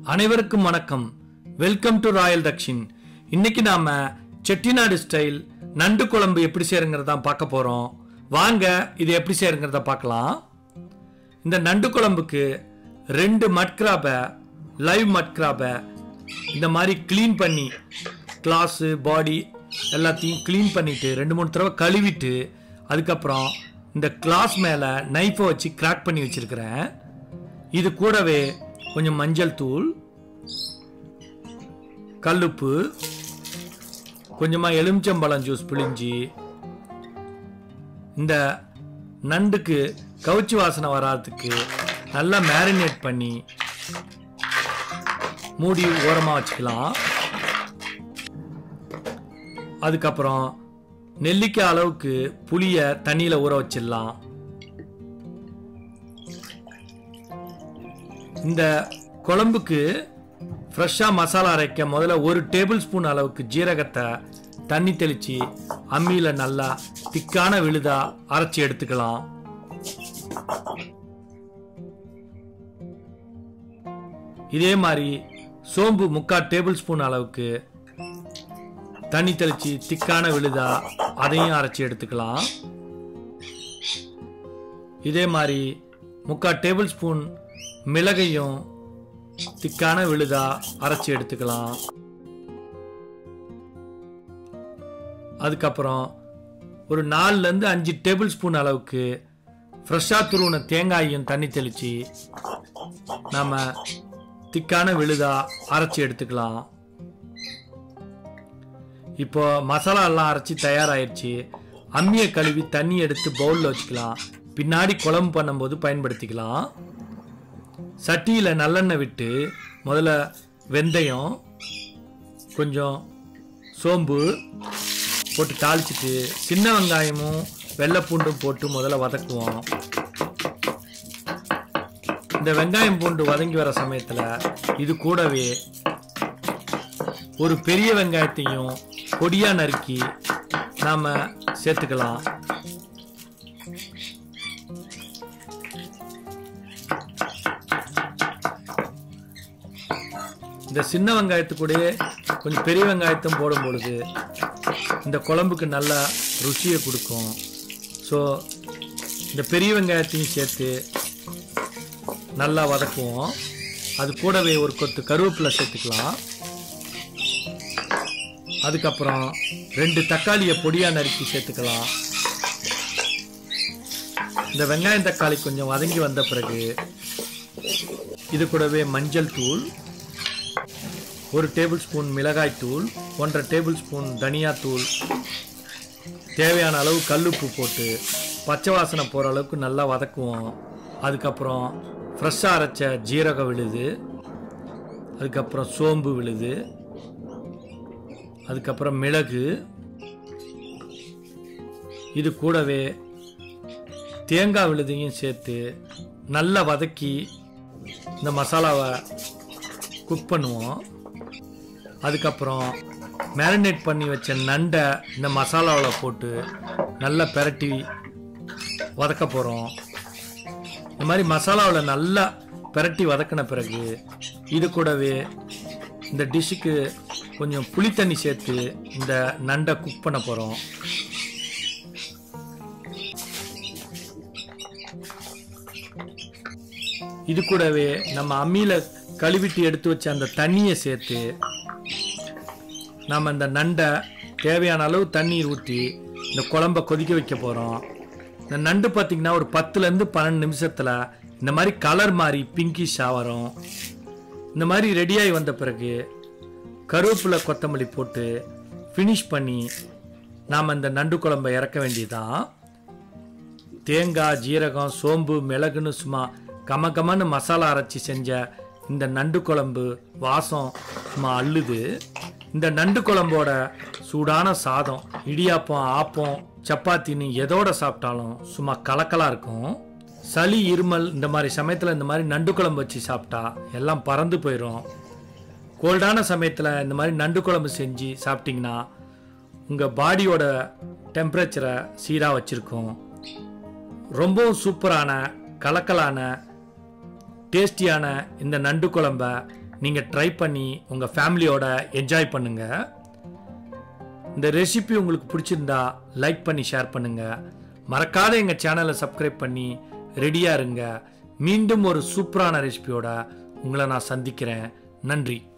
அனைவருக்கும் வணக்கம் welcome to Royal Dakshin இன்னைக்கு நாம செட்டிநாடு ஸ்டைல் நண்டு குழம்பு எப்படி செய்யறங்கிறத பார்க்க போறோம் வாங்க இது எப்படி செய்யறங்கிறத பார்க்கலாம் இந்த நண்டு குழம்புக்கு ரெண்டு மட்கிராபை லைவ் மட்கிராபை இந்த மாதிரி க்ளீன் பண்ணி கிளாஸு பாடி எல்லாத்தையும் க்ளீன் பண்ணிட்டு ரெண்டு மூணு தடவை கழுவிட்டு அதுக்கப்புறம் இந்த கிளாஸ் மேலே நைஃபை வச்சு கிராக் பண்ணி வச்சிருக்கிறேன் இது கூடவே கொஞ்சம் மஞ்சள் தூள் கல்லுப்பு கொஞ்சமாக எலுமிச்சம்பழம் ஜூஸ் பிழிஞ்சி இந்த நண்டுக்கு கவுச்சி வாசனை வராதுக்கு நல்லா மேரினேட் பண்ணி மூடி ஓரமாக வச்சுக்கலாம் அதுக்கப்புறம் நெல்லிக்காய் அளவுக்கு புளியை தண்ணியில் ஊற வச்சிடலாம் இந்த குழம்புக்கு ஃப்ரெஷ்ஷாக மசாலா அரைக்க முதல்ல ஒரு டேபிள் ஸ்பூன் அளவுக்கு ஜீரகத்தை தண்ணி தெளித்து அம்மியில் நல்லா திக்கான விழுதா அரைச்சி எடுத்துக்கலாம் இதே மாதிரி சோம்பு முக்கால் டேபிள் ஸ்பூன் அளவுக்கு தண்ணி தெளித்து திக்கான விழுதா அதையும் அரைச்சி எடுத்துக்கலாம் இதே மாதிரி முக்கால் டேபிள் ஸ்பூன் மிளகையும் திக்கான விழுதா அரைச்சி எடுத்துக்கலாம் அதுக்கப்புறம் ஒரு நாலுலேருந்து அஞ்சு டேபிள் ஸ்பூன் அளவுக்கு ஃப்ரெஷ்ஷாக துருவின தேங்காயும் தண்ணி தெளித்து நாம் திக்கான விழுதா அரைச்சி எடுத்துக்கலாம் இப்போ மசாலா எல்லாம் அரைச்சி தயாராகிடுச்சு அம்மியை கழுவி தண்ணி எடுத்து பவுலில் வச்சுக்கலாம் பின்னாடி குழம்பு பண்ணும்போது பயன்படுத்திக்கலாம் சட்டியில் நல்லெண்ணெய் விட்டு முதல்ல வெந்தயம் கொஞ்சம் சோம்பு போட்டு தாளிச்சிட்டு சின்ன வெங்காயமும் வெள்ளைப்பூண்டும் போட்டு முதல்ல வதக்குவோம் இந்த வெங்காயம் பூண்டு வதங்கி வர சமயத்தில் இது கூடவே ஒரு பெரிய வெங்காயத்தையும் பொடியா நறுக்கி நாம சேர்த்துக்கலாம் இந்த சின்ன வெங்காயத்துக்கூடயே கொஞ்சம் பெரிய வெங்காயத்தும் போடும் பொழுது இந்த குழம்புக்கு நல்ல ருசியை கொடுக்கும் ஸோ இந்த பெரிய வெங்காயத்தையும் சேர்த்து நல்லா வதக்குவோம் அது கூடவே ஒரு கொத்து கருவேப்பிலை சேர்த்துக்கலாம் அதுக்கப்புறம் ரெண்டு தக்காளியை பொடியா நறுக்கி சேர்த்துக்கலாம் இந்த வெங்காயம் தக்காளி கொஞ்சம் வதங்கி வந்த பிறகு இது கூடவே மஞ்சள் தூள் ஒரு டேபிள் ஸ்பூன் மிளகாய் தூள் ஒன்றரை டேபிள் ஸ்பூன் தனியா தூள் தேவையான அளவு கல்லுப்பு போட்டு பச்சை வாசனை போகிற அளவுக்கு நல்லா வதக்குவோம் அதுக்கப்புறம் ஃப்ரெஷ்ஷாக அரைச்ச ஜீரகம் விழுது அதுக்கப்புறம் சோம்பு விழுது அதுக்கப்புறம் மிளகு இது கூடவே தேங்காய் விழுதையும் சேர்த்து நல்லா வதக்கி இந்த மசாலாவை குக் பண்ணுவோம் அதுக்கப்புறம் மேரினேட் பண்ணி வச்ச நண்டை இந்த மசாலாவில் போட்டு நல்லா பெரட்டி வதக்க போகிறோம் இந்த மாதிரி மசாலாவில் நல்லா பெரட்டி வதக்கின பிறகு இது கூடவே இந்த டிஷ்ஷுக்கு கொஞ்சம் புளி தண்ணி சேர்த்து இந்த நண்டை குக் பண்ண போகிறோம் இது கூடவே நம்ம அம்மியில் கழுவிட்டு எடுத்து வச்ச அந்த தண்ணியை சேர்த்து நம்ம இந்த நண்டை தேவையான அளவு தண்ணீர் ஊற்றி இந்த குழம்ப கொதிக்க வைக்க போகிறோம் இந்த நண்டு பார்த்திங்கன்னா ஒரு பத்துலேருந்து பன்னெண்டு நிமிஷத்தில் இந்த மாதிரி கலர் மாதிரி பிங்கிஷாக வரும் இந்த மாதிரி ரெடியாகி வந்த பிறகு கருவேப்பிலை கொத்தமல்லி போட்டு ஃபினிஷ் பண்ணி நாம் இந்த நண்டு குழம்பை இறக்க வேண்டியதான் தேங்காய் ஜீரகம் சோம்பு மிளகுன்னு சும்மா கம கமன்னு மசாலா அரைச்சி செஞ்ச இந்த நண்டு குழம்பு வாசம் சும்மா அள்ளுது இந்த நண்டு குழம்போட சூடான சாதம் இடியாப்பம் ஆப்பம் சப்பாத்தின்னு எதோட சாப்பிட்டாலும் சும்மா கலக்கலாக இருக்கும் சளி இருமல் இந்த மாதிரி சமயத்தில் இந்த மாதிரி நண்டு குழம்பு வச்சு சாப்பிட்டா எல்லாம் பறந்து போயிடும் கோல்டான சமயத்தில் இந்த மாதிரி நண்டு குழம்பு செஞ்சு சாப்பிட்டிங்கன்னா உங்கள் பாடியோட டெம்பரேச்சரை சீராக வச்சுருக்கும் ரொம்பவும் சூப்பரான கலக்கலான டேஸ்டியான இந்த நண்டு குழம்ப நீங்கள் ட்ரை பண்ணி உங்கள் ஃபேமிலியோட என்ஜாய் பண்ணுங்கள் இந்த ரெசிபி உங்களுக்கு பிடிச்சிருந்தா லைக் பண்ணி ஷேர் பண்ணுங்கள் மறக்காத எங்கள் சேனலை சப்ஸ்கிரைப் பண்ணி ரெடியாக இருங்க மீண்டும் ஒரு சூப்பரான ரெசிபியோட உங்களை நான் சந்திக்கிறேன் நன்றி